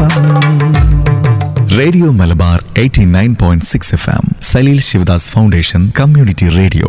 F radio Malabar 89.6 F M Saleel Sivadas foundation community radio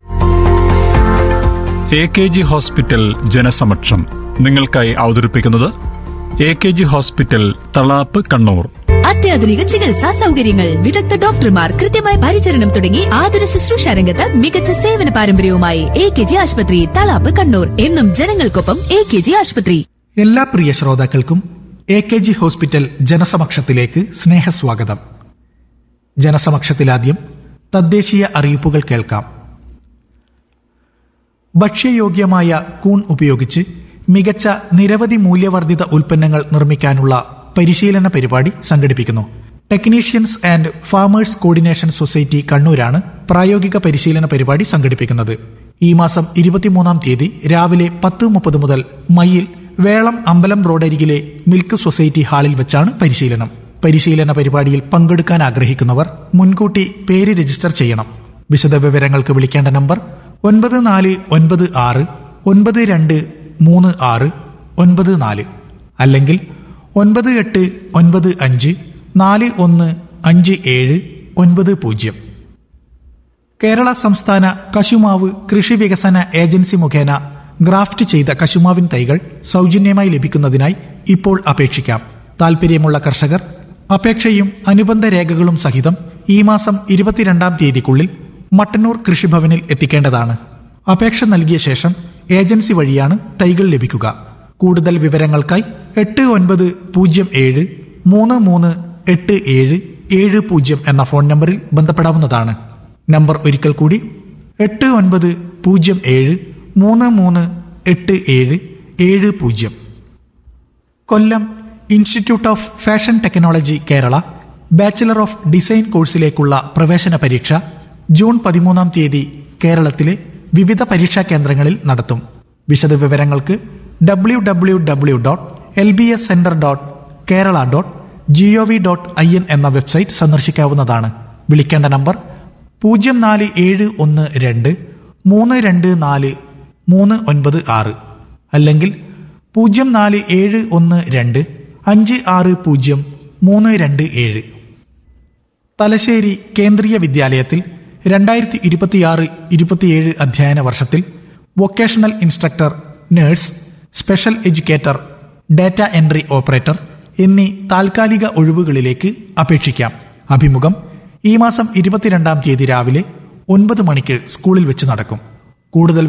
A K G hospital ജനസമക്ഷം നിങ്ങൾക്കായി അവതരിപ്പിക്കുന്നത് A K G hospital Thalap Kannur അത്യാധുനിക ചികിത്സാ സൗകര്യങ്ങൾ വിദഗ്ധ ഡോക്ടർമാർ കൃത്യമായ പരിചരണം തുടങ്ങി ആതുര ശുശ്രൂഷ രംഗത്ത് മികച്ച സേവന പാരമ്പര്യവുമായി എ കെ ജി ആശുപത്രി തളാപ്പ് കണ്ണൂർ എന്നും ജനങ്ങൾക്കൊപ്പം എ കെ ജി ആശുപത്രി എല്ലാ പ്രിയ ശ്രോതാക്കൾക്കും എ കെ ജി ഹോസ്പിറ്റൽ ജനസമക്ഷത്തിലേക്ക് സ്നേഹസ്വാഗതം ജനസമക്ഷത്തിലാദ്യം തദ്ദേശീയ അറിയിപ്പുകൾ കേൾക്കാം ഭക്ഷ്യയോഗ്യമായ കൂൺ ഉപയോഗിച്ച് മികച്ച നിരവധി മൂല്യവർദ്ധിത ഉൽപ്പന്നങ്ങൾ നിർമ്മിക്കാനുള്ള പരിശീലന പരിപാടി സംഘടിപ്പിക്കുന്നു technicians and farmers coordination society കണ്ണൂരാണ് പ്രായോഗിക പരിശീലന പരിപാടി സംഘടിപ്പിക്കുന്നത് ഈ മാസം ഇരുപത്തിമൂന്നാം തീയതി രാവിലെ പത്ത് മുപ്പത് മുതൽ മയ്യിൽ വേളം അമ്പലം റോഡരികിലെ മിൽക്ക് സൊസൈറ്റി ഹാളിൽ വെച്ചാണ് പരിശീലനം പരിശീലന പരിപാടിയിൽ പങ്കെടുക്കാൻ ആഗ്രഹിക്കുന്നവർ മുൻകൂട്ടി പേര് രജിസ്റ്റർ ചെയ്യണം വിശദവിവരങ്ങൾക്ക് വിളിക്കേണ്ട നമ്പർ ഒൻപത് നാല് ഒൻപത് ആറ് ഒൻപത് രണ്ട് മൂന്ന് ആറ് ഒൻപത് നാല് അല്ലെങ്കിൽ ഒൻപത് എട്ട് ഒൻപത് അഞ്ച് നാല് ഒന്ന് അഞ്ച് ഏഴ് ഒൻപത് പൂജ്യം കേരള സംസ്ഥാന കശുമാവ് കൃഷി വികസന ഏജൻസി മുഖേന ഗ്രാഫ്റ്റ് ചെയ്ത കശുമാവിൻ തൈകൾ സൗജന്യമായി ലഭിക്കുന്നതിനായി ഇപ്പോൾ അപേക്ഷിക്കാം താൽപ്പര്യമുള്ള കർഷകർ അപേക്ഷയും അനുബന്ധ രേഖകളും സഹിതം ഈ മാസം ഇരുപത്തിരണ്ടാം തീയതിക്കുള്ളിൽ മട്ടന്നൂർ കൃഷിഭവനിൽ എത്തിക്കേണ്ടതാണ് അപേക്ഷ നൽകിയ ശേഷം ഏജൻസി വഴിയാണ് തൈകൾ ലഭിക്കുക കൂടുതൽ വിവരങ്ങൾക്കായി എട്ട് ഒൻപത് പൂജ്യം ഏഴ് മൂന്ന് മൂന്ന് എട്ട് ഏഴ് ഏഴ് പൂജ്യം എന്ന ഫോൺ നമ്പറിൽ ബന്ധപ്പെടാവുന്നതാണ് നമ്പർ ഒരിക്കൽ കൂടി എട്ട് ഒൻപത് പൂജ്യം ഏഴ് മൂന്ന് മൂന്ന് എട്ട് ഏഴ് ഏഴ് പൂജ്യം Kollam institute of fashion technology Kerala bachelor of design കോഴ്സിലേക്കുള്ള പ്രവേശന പരീക്ഷ ജൂൺ പതിമൂന്നാം തീയതി കേരളത്തിലെ വിവിധ പരീക്ഷാ കേന്ദ്രങ്ങളിൽ നടത്തും വിശദവിവരങ്ങൾക്ക് W W W dot L B S centre dot Kerala dot G O V dot I N എന്ന വെബ്സൈറ്റ് സന്ദർശിക്കാവുന്നതാണ് വിളിക്കേണ്ട നമ്പർ പൂജ്യം നാല് ഏഴ് ഒന്ന് രണ്ട് മൂന്ന് രണ്ട് നാല് മൂന്ന് ഒൻപത് ആറ് അല്ലെങ്കിൽ പൂജ്യം നാല് ഏഴ് ഒന്ന് രണ്ട് അഞ്ച് ആറ് പൂജ്യം മൂന്ന് രണ്ട് ഏഴ് തലശ്ശേരി കേന്ദ്രീയ വിദ്യാലയത്തിൽ രണ്ടായിരത്തി ഇരുപത്തിയാറ് ഇരുപത്തിയേഴ് അധ്യയന വർഷത്തിൽ vocational instructor nurse special educator data entry operator എന്നീ താൽക്കാലിക ഒഴിവുകളിലേക്ക് അപേക്ഷിക്കാം അഭിമുഖം ഈ മാസം ഇരുപത്തിരണ്ടാം തീയതി രാവിലെ ഒൻപത് മണിക്ക് സ്കൂളിൽ വെച്ച് നടക്കും കൂടുതൽ